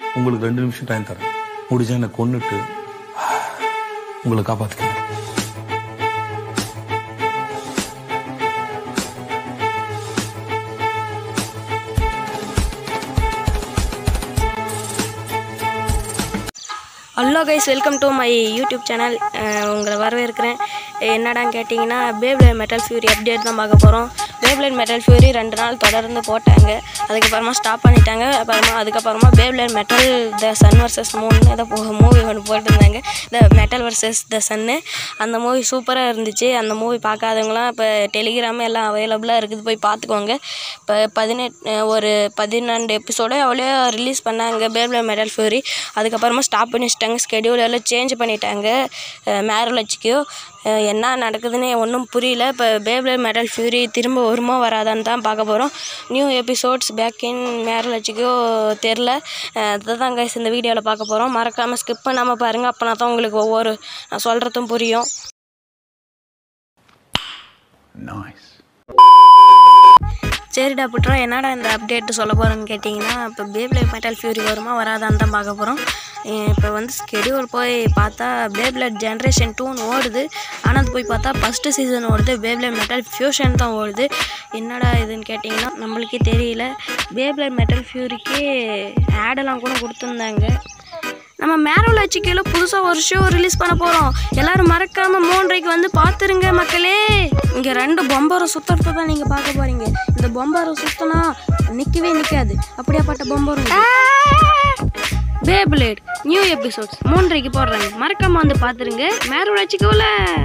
உங்களுக்கு ரெண்டு நிமிஷம் டைம் தரேன் முடிஞ்சா என்னை கொன்னுட்டு உங்களை காப்பாத்துக்கிறேன் hello guys welcome to my YouTube channel உங்களை வரவேற்கிறேன் என்னடான்னு கேட்டிங்கன்னா பேப்லைன் மெட்டல் ஃபியூரி அப்டேட் தான் பார்க்க போகிறோம் பேப்லைன் மெட்டல் ஃபியூரி ரெண்டு நாள் தொடர்ந்து போட்டாங்க அதுக்கப்புறமா ஸ்டாப் பண்ணிட்டாங்க அப்புறமா அதுக்கப்புறமா Beyblade metal the sun versus மூணு ஏதோ மூவி ஒன்று போட்டிருந்தாங்க த மெட்டல் வர்சஸ் த சன்னு அந்த மூவி சூப்பராக இருந்துச்சு அந்த மூவி பார்க்காதவங்களாம் இப்போ டெலிகிராம் எல்லாம் அவைலபிளாக இருக்குது போய் பார்த்துக்கோங்க இப்போ பதினெட்டு ஒரு பதினெண்டு எபிசோடு அவ்வளோ ரிலீஸ் பண்ணாங்க பேப்லைன் மெட்டல் ஃபியூரி அதுக்கப்புறமா ஸ்டாப் பண்ணி வச்சிட்டாங்க ஸ்கெடியூல் எல்லாம் சேஞ்ச் பண்ணிட்டாங்க மேரலஜிக்கு என்ன நடக்குதுன்னு ஒன்றும் புரியல இப்போ பேப்லைன் மெட்டல் ஃபியூரி திரும்ப வருமா வராதான்னு தான் பார்க்க போகிறோம் நியூ எபிசோட்ஸ் பேக் இன் மேரலஜிக்கோ தெரில அதுதான் கைஸ் இந்த வீடியோவில் பார்க்க போகிறோம் மறக்காமல் ஸ்கிப் பண்ணாமல் பாருங்கள் அப்போனா தான் உங்களுக்கு ஒவ்வொரு நான் சொல்கிறதும் புரியும் நைஸ் சரிடா புட்ரா என்னடா இந்த அப்டேட் சொல்ல போகிறேன்னு கேட்டிங்கன்னா இப்போ பேப்லைட் மெட்டல் ஃபியூரி வருமா வராதான்னு தான் பார்க்க போகிறோம் இப்போ வந்து ஸ்கெடியூல் போய் பார்த்தா பேப்லைட் ஜென்ரேஷன் டூன்னு ஓடுது ஆனால் அது போய் பார்த்தா ஃபஸ்ட்டு சீசன் ஓடுது பேப்லைட் மெட்டல் ஃபியூஷன் தான் ஓடுது என்னடா இதுன்னு கேட்டிங்கன்னா நம்மளுக்கே தெரியல பேப்லைட் மெட்டல் ஃபியூரிக்கு ஆடெல்லாம் கூட கொடுத்துருந்தாங்க நம்ம மேரோல வச்சுக்கையில் புதுசாக ஒரு ஷோ ரிலீஸ் பண்ண போகிறோம் எல்லாரும் மறக்காமல் மூன்றைக்கு வந்து பார்த்துருங்க மக்களே இங்கே ரெண்டு பொம்பரம் சுத்தறதை தான் நீங்கள் பார்க்க போகிறீங்க இந்த பொம்பரம் சுத்தினா நிற்கவே நிற்காது அப்படியாப்பட்ட பொம்பரம் பேபிளேட் நியூ எபிசோட்ஸ் மூன்றைக்கு போடுறாங்க மறக்காமல் வந்து பார்த்துருங்க மேரோல வச்சுக்கோல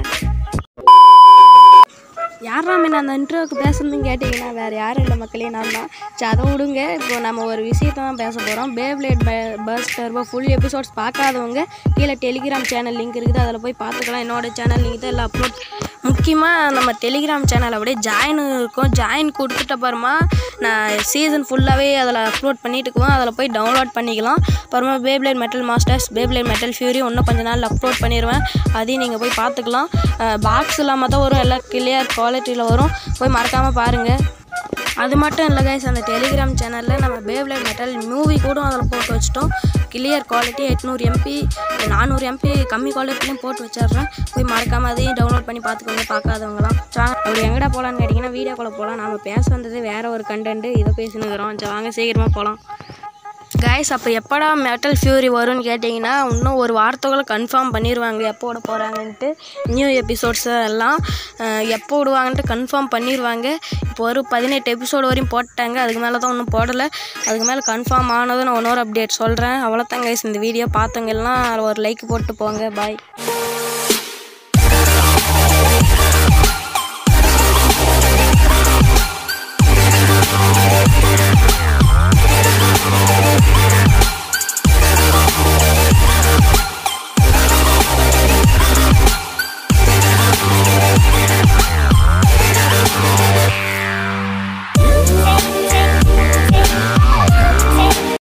யாரா நான் அந்த இன்டர்வியூக்கு பேசுறதுன்னு கேட்டிங்கன்னா வேறு யாரும் இல்லை மக்களே நான் தான் சரி அதை விடுங்க இப்போ நம்ம ஒரு விஷயத்தை தான் பேச போகிறோம் Beyblade burst turbo full episodes பார்க்காதவங்க கீழே டெலிகிராம் சேனல் லிங்க் இருக்குது அதில் போய் பார்த்துக்கலாம் என்னோட சேனல் லிங்க் தான் எல்லாம் அப்லோட் முக்கியமாக நம்ம டெலிகிராம் சேனல் அப்படியே ஜாயின் இருக்கும் ஜாயின் கொடுத்துட்ட அப்புறமா நான் சீசன் ஃபுல்லாகவே அதில் அப்லோட் பண்ணிட்டு இருக்குவோம் அதில் போய் டவுன்லோட் பண்ணிக்கலாம் அப்புறமா Beyblade metal masters Beyblade metal fury இன்னும் கொஞ்ச நாள் அப்லோட் பண்ணிடுவேன் அதையும் நீங்கள் போய் பார்த்துக்கலாம் பாக்ஸ் இல்லாமல் தான் வரும் எல்லாம் கிளியர் குவாலிட்டியில் வரும் போய் மறக்காமல் பாருங்கள் அது மட்டும் இல்லை கைஸ் அந்த டெலிகிராம் சேனலில் நம்ம பேவ்லைட் மெட்டல் மூவி கூட அதில் போட்டு வச்சிட்டோம் கிளியர் குவாலிட்டி எட்நூறு எம்பி நானூறு எம்பி கம்மி குவாலிட்டிலையும் போட்டு வச்சிடுறேன் போய் மறக்காமல் அதையும் டவுன்லோட் பண்ணி பார்த்துக்கோங்க பார்க்காதவங்களாம் சா அப்படி எங்கடா போகலான்னு கேட்டிங்கன்னா வீடியோக்குள்ளே போகலாம் நம்ம பேச வந்தது வேறு ஒரு கண்டென்ட் இதை பேசினுக்கிறோம் சரி வாங்க சீக்கிரமாக போகலாம் கைஸ் அப்போ எப்படா மெட்டல் ஃபியூரி வரும்னு கேட்டிங்கன்னா இன்னும் ஒரு வாரத்துக்குள்ளே கன்ஃபார்ம் பண்ணிடுவாங்க எப்போ விட போகிறாங்கன்ட்டு நியூ எபிசோட்ஸ் எல்லாம் அஹ், எப்போ விடுவாங்கன்ட்டு கன்ஃபார்ம் பண்ணிடுவாங்க இப்போ ஒரு பதினெட்டு எபிசோடு வரையும் போட்டாங்க அதுக்கு மேலே தான் ஒன்றும் போடலை அதுக்கு மேலே கன்ஃபார்ம் ஆனதும் நான் இன்னொரு அப்டேட் சொல்கிறேன் அவ்வளோதான் கைஸ் இந்த வீடியோ பார்த்தவங்க எல்லாம் ஒரு லைக் போட்டு போங்க பாய்